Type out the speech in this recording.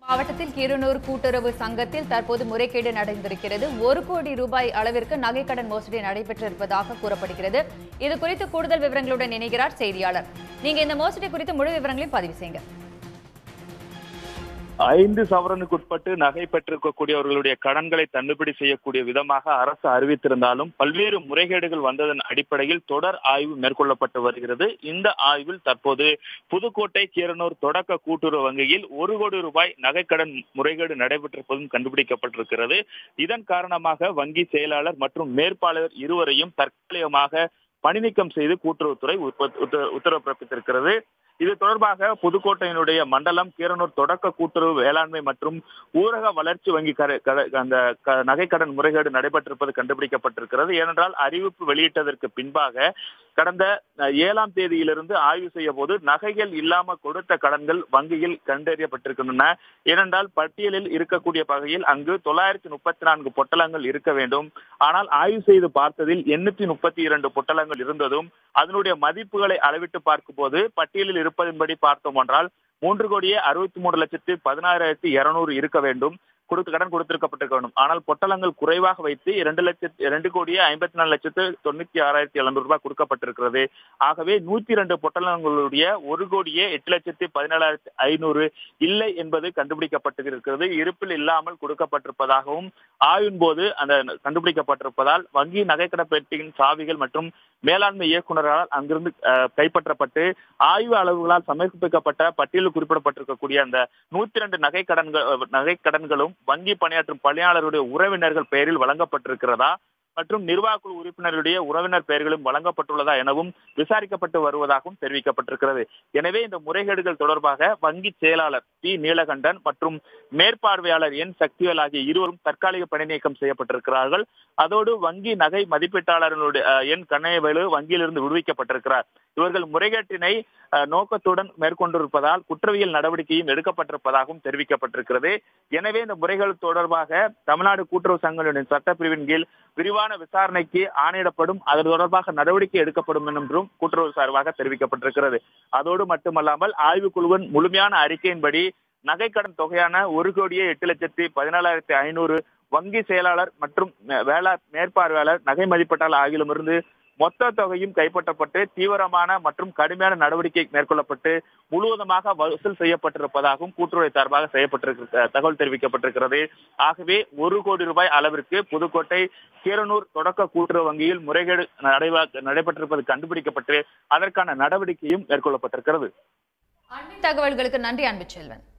மாவட்டத்தில் கீரனூர் கூட்டுறவு சங்கத்தில் தற்போது முறைகேடு நடந்திருக்கிறது ஒரு கோடி ரூபாய் அளவிற்கு நகைக்கடன் மோசடி நடைபெற்றிருப்பதாக கூறப்படுகிறது இது குறித்து கூடுதல் விவரங்களுடன் இணைகிறார் செய்தியாளர் நீங்க இந்த மோசடி குறித்து முழு விவரங்களையும் பதிவு செய்யுங்க ஐந்து சவரனுக்கு உட்பட்டு நகை பெற்றிருக்கக்கூடியவர்களுடைய கடன்களை தள்ளுபடி செய்யக்கூடிய விதமாக அரசு அறிவித்திருந்தாலும் பல்வேறு முறைகேடுகள் வந்ததன் அடிப்படையில் தொடர் ஆய்வு மேற்கொள்ளப்பட்டு வருகிறது இந்த ஆய்வில் தற்போது புதுக்கோட்டை கீரனூர் தொடக்க கூட்டுறவு வங்கியில் ஒரு கோடி ரூபாய் நகைக்கடன் முறைகேடு நடைபெற்றிருப்பதும் கண்டுபிடிக்கப்பட்டிருக்கிறது இதன் காரணமாக வங்கி செயலாளர் மற்றும் மேற்பாளர் இருவரையும் தற்காலிகமாக பணிநீக்கம் செய்து கூட்டுறவுத்துறை உற்ப- உத்த- உத்தரவு பிறப்பித்திருக்கிறது இது தொடர்பாக புதுக்கோட்டையினுடைய மண்டலம் கீரனூர் தொடக்க கூட்டுறவு வேளாண்மை மற்றும் ஊரக வளர்ச்சி வங்கி கர- கட- அந்த க- நகைக்கடன் முறைகேடு நடைபெற்றிருப்பது கண்டுபிடிக்கப்பட்டிருக்கிறது ஏனென்றால் அறிவிப்பு வெளியிட்டதற்கு பின்பாக கடந்த அஹ், ஏழாம் தேதியிலிருந்து ஆய்வு செய்ய போது நகைகள் இல்லாம கொடுத்த கடன்கள் வங்கியில் கண்டறியப்பட்டிருக்கின்றன ஏனென்றால் பட்டியலில் இருக்கக்கூடிய வகையில் அங்கு தொள்ளாயிரத்தி முப்பத்தி நான்கு பொட்டலங்கள் இருக்க வேண்டும் ஆனால் ஆய்வு செய்து பார்த்ததில் எண்ணூத்தி முப்பத்தி இரண்டு பொட்டலங்கள் இருந்ததும் அதனுடைய மதிப்புகளை அளவிட்டு பார்க்கும்போது பட்டியலில் இருப்பதன்படி பார்த்தோம் என்றால் மூன்று கோடியே அறுபத்தி மூணு லட்சத்து பதினாயிரத்தி இருநூறு இருக்க வேண்டும் கொடுத்து கடன் கொடுத்திருக்கப்பட்டிருக்க வேண்டும் ஆனால் பொட்டலங்கள் குறைவாக வைத்து இரண்டு லட்சத்து இரண்டு கோடியே ஐம்பத்தி நாலு லட்சத்து தொண்ணூத்தி ஆறாயிரத்தி எழுநூறு ரூபாய் கொடுக்கப்பட்டிருக்கிறது ஆகவே நூத்தி இரண்டு பொட்டலங்களுடைய ஒரு கோடியே எட்டு லட்சத்து பதினேழாயிரத்தி ஐநூறு இல்லை என்பது கண்டுபிடிக்கப்பட்டிருக்கிறது இருப்பில் இல்லாமல் கொடுக்கப்பட்டிருப்பதாகவும் ஆய்வின் போது அந்த கண்டுபிடிக்கப்பட்டிருப்பதால் வங்கி நகைக்கட பெட்டியின் சாவிகள் மற்றும் மேலாண்மை இயக்குநரால் அங்கிருந்து அஹ், கைப்பற்றப்பட்டு ஆய்வு அளவுகளால் சமர்ப்பிக்கப்பட்ட பட்டியலில் குறிப்பிடப்பட்டிருக்கக்கூடிய அந்த நூத்தி ரெண்டு நகை கடன்கள் நகை கடன்களும் வங்கி பணியாற்றும் பணியாளருடைய உறவினர்கள் பெயரில் வழங்கப்பட்டிருக்கிறதா மற்றும் நிர்வாக குழு உறுப்பினருடைய உறவினர் பெயர்களும் வழங்கப்பட்டுள்ளதா எனவும் விசாரிக்கப்பட்டு வருவதாகவும் தெரிவிக்கப்பட்டிருக்கிறது எனவே இந்த முறைகேடுகள் தொடர்பாக வங்கி செயலாளர் பி நீலகண்டன் மற்றும் மேற்பார்வையாளர் என் சக்திவேல் ஆகிய இருவரும் தற்காலிக பணி நீக்கம் செய்யப்பட்டிருக்கிறார்கள் அதோடு வங்கி நகை மதிப்பீட்டாளர்களுடைய அஹ், என் கண்ணையவேலு வங்கியிலிருந்து விடுவிக்கப்பட்டிருக்கிறார் இவர்கள் முறைகேட்டினை அஹ், நோக்கத்துடன் மேற்கொண்டிருப்பதால் குற்றவியல் நடவடிக்கையும் எடுக்கப்பட்டிருப்பதாகவும் தெரிவிக்கப்பட்டிருக்கிறது எனவே இந்த முறைகள் தொடர்பாக தமிழ்நாடு கூட்டுறவு சங்கங்களின் சட்டப்பிரிவின் கீழ் விரிவான விசாரணைக்கு ஆணையிடப்படும் அது தொடர்பாக நடவடிக்கை எடுக்கப்படும் என்றும் கூட்டுறவு சார்பாக தெரிவிக்கப்பட்டிருக்கிறது அதோடு மட்டுமல்லாமல் ஆய்வுக்குழுவின் முழுமையான அறிக்கையின்படி நகைக்கடன் தொகையான ஒரு கோடியே எட்டு லட்சத்தி பதினாலாயிரத்தி ஐநூறு வங்கி செயலாளர் மற்றும் மே- வேளா மேற்பார்வையாளர் நகை மதிப்பீட்டாளர் ஆகியோரிடமிருந்து மொத்த தொகையும் கைப்பற்றப்பட்டு தீவிரமான மற்றும் கடுமையான நடவடிக்கை மேற்கொள்ளப்பட்டு முழுவதுமாக வசூல் செய்யப்பட்டிருப்பதாகவும் கூட்டுறவு சார்பாக செய்யப்பட்டிருக்க தகவல் தெரிவிக்கப்பட்டிருக்கிறது ஆகவே ஒரு கோடி ரூபாய் அளவிற்கு புதுக்கோட்டை கீரனூர் தொடக்க கூட்டுறவு வங்கியில் முறைகேடு நடைபெ- நடைபெற்றிருப்பது கண்டுபிடிக்கப்பட்டு அதற்கான நடவடிக்கையும் மேற்கொள்ளப்பட்டிருக்கிறது அண்மை தகவல்களுக்கு நன்றி அன்பு செல்வன்